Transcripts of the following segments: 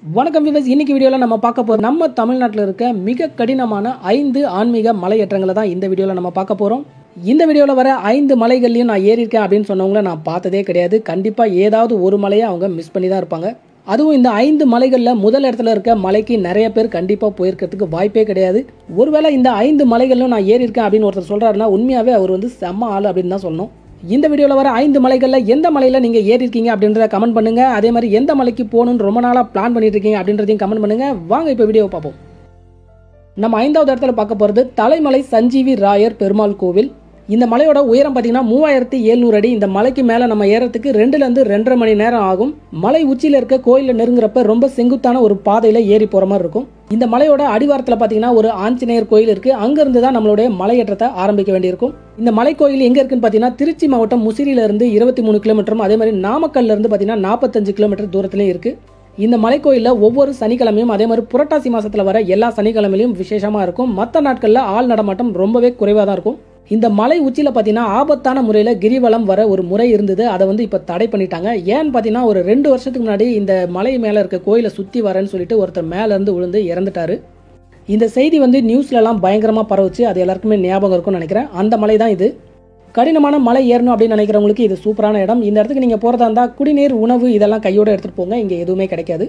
வணக்கம் விவஸ் இன்னைக்கு வீடியோவில் நம்ம பார்க்க போகிறோம் நம்ம தமிழ்நாட்டில் இருக்க மிக கடினமான ஐந்து ஆன்மீக மலையேற்றங்களை தான் இந்த வீடியோவில் நம்ம பார்க்க போகிறோம் இந்த வீடியோவில் வர ஐந்து மலைகள்லையும் நான் ஏறியிருக்கேன் அப்படின்னு சொன்னவங்கள நான் பார்த்ததே கிடையாது கண்டிப்பாக ஏதாவது ஒரு மலையை அவங்க மிஸ் பண்ணி தான் இருப்பாங்க அதுவும் இந்த ஐந்து மலைகளில் முதல் இடத்துல இருக்க மலைக்கு நிறைய பேர் கண்டிப்பாக போயிருக்கிறதுக்கு வாய்ப்பே கிடையாது ஒருவேளை இந்த ஐந்து மலைகளிலும் நான் ஏறியிருக்கேன் அப்படின்னு ஒருத்தர் சொல்கிறாருன்னா உண்மையாகவே அவர் வந்து செம்ம ஆள் அப்படின்னு தான் சொல்லணும் இந்த வீடியோவில் வர ஐந்து மலைகளில் எந்த மலையில் நீங்கள் ஏறி இருக்கீங்க அப்படின்றத கமெண்ட் பண்ணுங்க அதே மாதிரி எந்த மலைக்கு போகணும்னு ரொம்ப நாளாக பிளான் பண்ணிட்டு இருக்கீங்க அப்படின்றதையும் கமெண்ட் பண்ணுங்க வாங்க இப்போ வீடியோ பார்ப்போம் நம்ம ஐந்தாவது இடத்துல பார்க்க போகிறது தலைமலை சஞ்சீவி ராயர் பெருமாள் கோவில் இந்த மலையோட உயரம் பார்த்தீங்கன்னா மூவாயிரத்தி எழுநூறு அடி இந்த மலைக்கு மேலே நம்ம ஏறத்துக்கு ரெண்டுலேருந்து ரெண்டரை மணி நேரம் ஆகும் மலை உச்சியில் இருக்க கோயிலில் நெருங்குறப்ப ரொம்ப செங்குத்தான ஒரு பாதையில் ஏறி போகிற மாதிரி இருக்கும் இந்த மலையோட அடிவாரத்தில் பார்த்தீங்கன்னா ஒரு ஆஞ்சநேயர் கோயில் இருக்கு அங்கிருந்து தான் நம்மளுடைய மலையேற்றத்தை ஆரம்பிக்க வேண்டியிருக்கும் இந்த மலை கோயில் எங்க இருக்குன்னு பார்த்தீங்கன்னா திருச்சி மாவட்டம் முசிறியில இருந்து இருபத்தி மூணு கிலோமீட்டரும் அதே மாதிரி நாமக்கல்ல இருந்து பார்த்தீங்கன்னா நாற்பத்தஞ்சு கிலோமீட்டர் தூரத்திலே இருக்கு இந்த மலைக்கோயிலில் ஒவ்வொரு சனிக்கிழமையும் அதே மாதிரி புரட்டாசி மாசத்துல வர எல்லா சனிக்கிழமையிலும் விசேஷமா இருக்கும் மற்ற நாட்களில் ஆள் நடமாட்டம் ரொம்பவே குறைவாக தான் இருக்கும் இந்த மலை உச்சியில் பார்த்தீங்கன்னா ஆபத்தான முறையில் கிரிவலம் வர ஒரு முறை இருந்தது அதை வந்து இப்போ தடை பண்ணிட்டாங்க ஏன்னு பார்த்தீங்கன்னா ஒரு ரெண்டு வருஷத்துக்கு முன்னாடி இந்த மலை மேலே இருக்க கோயிலை சுற்றி வரேன்னு சொல்லிட்டு ஒருத்தர் மேலேருந்து விழுந்து இறந்துட்டாரு இந்த செய்தி வந்து நியூஸ்லலாம் பயங்கரமாக பரவுச்சு அது எல்லாருக்குமே ஞாபகம் இருக்கும்னு நினைக்கிறேன் அந்த மலை தான் இது கடினமான மலை ஏறணும் அப்படின்னு நினைக்கிறவங்களுக்கு இது சூப்பரான இடம் இந்த இடத்துக்கு நீங்கள் போகிறதா இருந்தால் குடிநீர் உணவு இதெல்லாம் கையோடு எடுத்துகிட்டு போங்க இங்கே எதுவுமே கிடைக்காது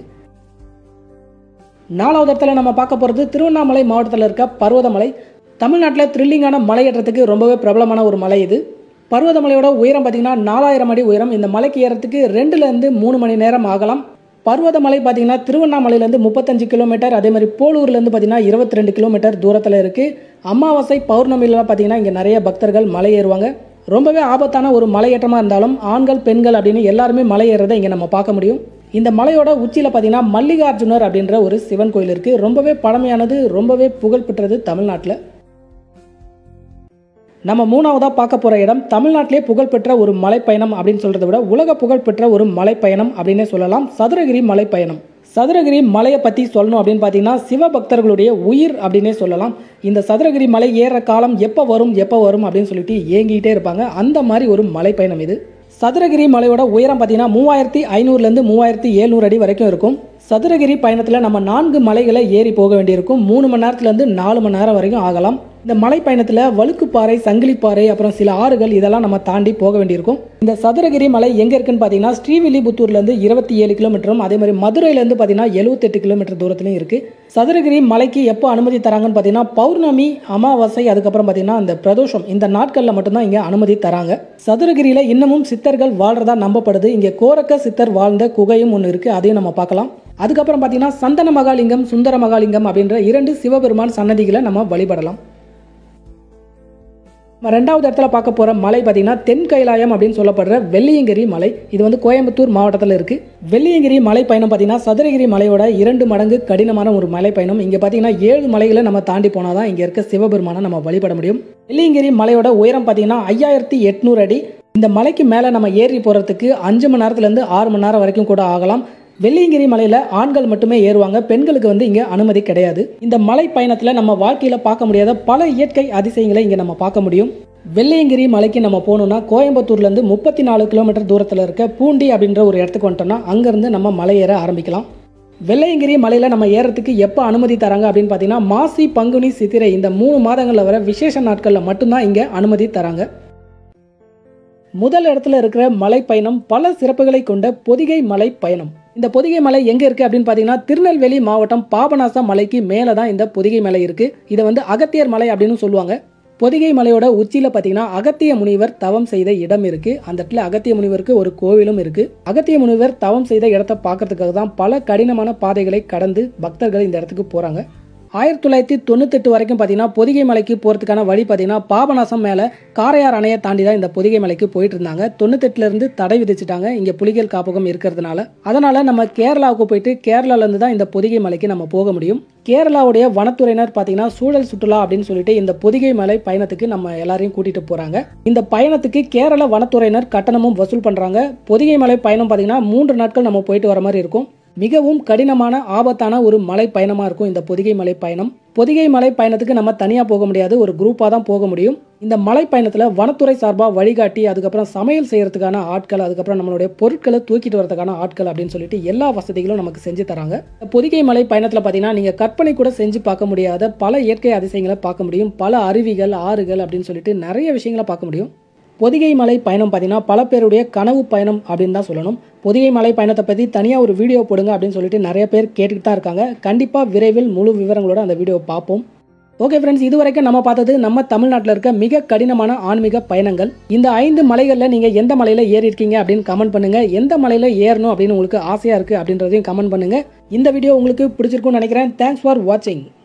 நாலாவது இடத்துல நம்ம பார்க்க போகிறது திருவண்ணாமலை மாவட்டத்தில் இருக்க பர்வதமலை தமிழ்நாட்டில் த்ரில்லிங்கான மலையேற்றத்துக்கு ரொம்பவே பிரபலமான ஒரு மலை இது பர்வதமலையோட உயரம் பார்த்தீங்கன்னா நாலாயிரம் அடி உயரம் இந்த மலைக்கு ஏறத்துக்கு ரெண்டுலேருந்து மூணு மணி நேரம் ஆகலாம் பர்வதமலை பார்த்தீங்கன்னா திருவண்ணாமலையிலேருந்து முப்பத்தஞ்சு கிலோமீட்டர் அதே மாதிரி போலூர்லேருந்து பார்த்தீங்கன்னா இருபத்தி ரெண்டு கிலோமீட்டர் தூரத்தில் இருக்குது அமாவாசை பௌர்ணமிலாம் பார்த்தீங்கன்னா இங்கே நிறைய பக்தர்கள் மலை ஏறுவாங்க ரொம்பவே ஆபத்தான ஒரு மலையேற்றமாக இருந்தாலும் ஆண்கள் பெண்கள் அப்படின்னு எல்லாருமே மலை ஏறுறதை இங்கே நம்ம பார்க்க முடியும் இந்த மலையோட உச்சியில் பார்த்தீங்கன்னா மல்லிகார்ஜுனர் அப்படின்ற ஒரு சிவன் கோயில் இருக்குது ரொம்பவே பழமையானது ரொம்பவே புகழ்பெற்றது தமிழ்நாட்டில் நம்ம மூணாவதாக பார்க்க போகிற இடம் தமிழ்நாட்டிலே புகழ்பெற்ற ஒரு மலைப்பயணம் அப்படின்னு சொல்கிறத விட உலக புகழ்பெற்ற ஒரு மலைப்பயணம் அப்படின்னே சொல்லலாம் சதுரகிரி மலைப்பயணம் சதுரகிரி மலையை பற்றி சொல்லணும் அப்படின்னு பார்த்தீங்கன்னா சிவபக்தர்களுடைய உயிர் அப்படின்னே சொல்லலாம் இந்த சதுரகிரி மலை ஏற காலம் எப்போ வரும் எப்போ வரும் அப்படின்னு சொல்லிட்டு ஏங்கிட்டே இருப்பாங்க அந்த மாதிரி ஒரு மலைப்பயணம் இது சதுரகிரி மலையோட உயரம் பார்த்தீங்கன்னா மூவாயிரத்தி ஐநூறுலேருந்து மூவாயிரத்தி எழுநூறு அடி வரைக்கும் இருக்கும் சதுரகிரி பயணத்தில் நம்ம நான்கு மலைகளை ஏறி போக வேண்டியிருக்கும் மூணு மணி நேரத்துலேருந்து நாலு மணி நேரம் வரைக்கும் ஆகலாம் இந்த மலை பயணத்தில் வழுக்குப்பாறை சங்கிலிப்பாறை அப்புறம் சில ஆறுகள் இதெல்லாம் நம்ம தாண்டி போக வேண்டியிருக்கும் இந்த சதுரகிரி மலை எங்கே இருக்குன்னு பார்த்தீங்கன்னா ஸ்ரீவில்லிபுத்தூர்லேருந்து இருபத்தி ஏழு கிலோமீட்டரும் அதே மாதிரி மதுரையிலேருந்து பார்த்தீங்கன்னா எழுபத்தெட்டு கிலோமீட்டர் தூரத்துலையும் இருக்குது சதுரகிரி மலைக்கு எப்போ அனுமதி தராங்கன்னு பார்த்தீங்கன்னா பௌர்ணமி அமாவாசை அதுக்கப்புறம் பார்த்தீங்கன்னா அந்த பிரதோஷம் இந்த நாட்களில் மட்டும்தான் இங்கே அனுமதி தராங்க சதுரகிரியில் இன்னமும் சித்தர்கள் வாழ்றதா நம்பப்படுது இங்கே கோரக்க சித்தர் வாழ்ந்த குகையும் ஒன்று இருக்குது அதையும் நம்ம பார்க்கலாம் அதுக்கப்புறம் பார்த்தீங்கன்னா சந்தன மகாலிங்கம் சுந்தர மகாலிங்கம் அப்படின்ற இரண்டு சிவபெருமான் சன்னதிகளை நம்ம வழிபடலாம் நம்ம ரெண்டாவது இடத்துல பார்க்க போகிற மலை பார்த்தீங்கன்னா தென் கைலாயம் அப்படின்னு சொல்லப்படுற வெள்ளியங்கிரி மலை இது வந்து கோயம்புத்தூர் மாவட்டத்தில் இருக்குது வெள்ளியங்கிரி மலை பயணம் பார்த்தீங்கன்னா சதுரகிரி மலையோட இரண்டு மடங்கு கடினமான ஒரு மலை பயணம் இங்கே பார்த்தீங்கன்னா ஏழு மலைகளை நம்ம தாண்டி போனால் தான் இங்கே இருக்க சிவபெருமானை நம்ம வழிபட முடியும் வெள்ளியங்கிரி மலையோட உயரம் பார்த்தீங்கன்னா ஐயாயிரத்தி எட்நூறு அடி இந்த மலைக்கு மேலே நம்ம ஏறி போகிறதுக்கு அஞ்சு மணி நேரத்துலேருந்து ஆறு மணி நேரம் வரைக்கும் கூட ஆகலாம் வெள்ளியங்கிரி மலையில் ஆண்கள் மட்டுமே ஏறுவாங்க பெண்களுக்கு வந்து இங்கே அனுமதி கிடையாது இந்த மலை பயணத்தில் நம்ம வாழ்க்கையில் பார்க்க முடியாத பல இயற்கை அதிசயங்களை இங்கே நம்ம பார்க்க முடியும் வெள்ளியங்கிரி மலைக்கு நம்ம போகணுன்னா கோயம்புத்தூர்லேருந்து முப்பத்தி நாலு கிலோமீட்டர் தூரத்தில் இருக்க பூண்டி அப்படின்ற ஒரு இடத்துக்கு வந்துட்டோம்னா அங்கேருந்து நம்ம மலை ஏற ஆரம்பிக்கலாம் வெள்ளையங்கிரி மலையில் நம்ம ஏறத்துக்கு எப்போ அனுமதி தராங்க அப்படின்னு பார்த்தீங்கன்னா மாசி பங்குனி சித்திரை இந்த மூணு மாதங்களில் வர விசேஷ நாட்களில் மட்டும்தான் இங்கே அனுமதி தராங்க முதல் இடத்துல இருக்கிற மலை பயணம் பல சிறப்புகளை கொண்ட பொதிகை மலை பயணம் இந்த பொதிகை மலை எங்க இருக்கு அப்படின்னு பாத்தீங்கன்னா திருநெல்வேலி மாவட்டம் பாபநாசம் மலைக்கு மேல தான் இந்த பொதிகை மலை இருக்கு இதை வந்து அகத்தியர் மலை அப்படின்னு சொல்லுவாங்க பொதிகை மலையோட உச்சியில பாத்தீங்கன்னா அகத்திய முனிவர் தவம் செய்த இடம் இருக்கு அந்த இடத்துல அகத்திய முனிவருக்கு ஒரு கோவிலும் இருக்கு அகத்திய முனிவர் தவம் செய்த இடத்தை பார்க்கறதுக்காக தான் பல கடினமான பாதைகளை கடந்து பக்தர்கள் இந்த இடத்துக்கு போறாங்க ஆயிரத்தி தொள்ளாயிரத்தி தொண்ணூத்தெட்டு வரைக்கும் பார்த்தீங்கன்னா பொதிகை மலைக்கு போகிறதுக்கான வழி பார்த்தீங்கன்னா பாபநாசம் மேலே காரையார் அணையை தாண்டி தான் இந்த பொதிகை மலைக்கு போயிட்டு இருந்தாங்க தொண்ணூத்தெட்டுலேருந்து தடை விதிச்சிட்டாங்க இங்கே புலிகள் காப்பகம் இருக்கிறதுனால அதனால நம்ம கேரளாவுக்கு போயிட்டு கேரளாலேருந்து தான் இந்த பொதிகை மலைக்கு நம்ம போக முடியும் கேரளாவுடைய வனத்துறையினர் பார்த்தீங்கன்னா சூழல் சுற்றுலா அப்படின்னு சொல்லிட்டு இந்த பொதிகை மலை பயணத்துக்கு நம்ம எல்லாரையும் கூட்டிட்டு போறாங்க இந்த பயணத்துக்கு கேரள வனத்துறையினர் கட்டணமும் வசூல் பண்றாங்க பொதிகை மலை பயணம் பார்த்தீங்கன்னா மூன்று நாட்கள் நம்ம போயிட்டு வர மாதிரி இருக்கும் மிகவும் கடினமான ஆபத்தான ஒரு மலை பயணமாக இருக்கும் இந்த பொதிகை மலை பயணம் பொதிகை மலை பயணத்துக்கு நம்ம தனியாக போக முடியாது ஒரு குரூப்பாக தான் போக முடியும் இந்த மலை பயணத்தில் வனத்துறை சார்பாக வழிகாட்டி அதுக்கப்புறம் சமையல் செய்யறதுக்கான ஆட்கள் அதுக்கப்புறம் நம்மளுடைய பொருட்களை தூக்கிட்டு வரதுக்கான ஆட்கள் அப்படின்னு சொல்லிட்டு எல்லா வசதிகளும் நமக்கு செஞ்சு தராங்க இந்த பொதிகை மலை பயணத்தில் பார்த்தீங்கன்னா நீங்கள் கற்பனை கூட செஞ்சு பார்க்க முடியாத பல இயற்கை அதிசயங்களை பார்க்க முடியும் பல அருவிகள் ஆறுகள் அப்படின்னு சொல்லிட்டு நிறைய விஷயங்களை பார்க்க முடியும் பொதிகை மலை பயணம் பார்த்தீங்கன்னா பல பேருடைய கனவு பயணம் அப்படின்னு தான் சொல்லணும் பொதிகை மலை பயணத்தை பற்றி தனியாக ஒரு வீடியோ போடுங்க அப்படின்னு சொல்லிட்டு நிறைய பேர் கேட்டுக்கிட்டு தான் இருக்காங்க கண்டிப்பாக விரைவில் முழு விவரங்களோட அந்த வீடியோ பார்ப்போம் ஓகே ஃப்ரெண்ட்ஸ் இது வரைக்கும் நம்ம பார்த்தது நம்ம தமிழ்நாட்டில் இருக்க மிக கடினமான ஆன்மீக பயணங்கள் இந்த ஐந்து மலைகளில் நீங்கள் எந்த மலையில் ஏறி இருக்கீங்க அப்படின்னு கமெண்ட் பண்ணுங்க எந்த மலையில் ஏறணும் அப்படின்னு உங்களுக்கு ஆசையாக இருக்குது அப்படின்றதையும் கமெண்ட் பண்ணுங்க இந்த வீடியோ உங்களுக்கு பிடிச்சிருக்கும்னு நினைக்கிறேன் தேங்க்ஸ் ஃபார் வாட்சிங்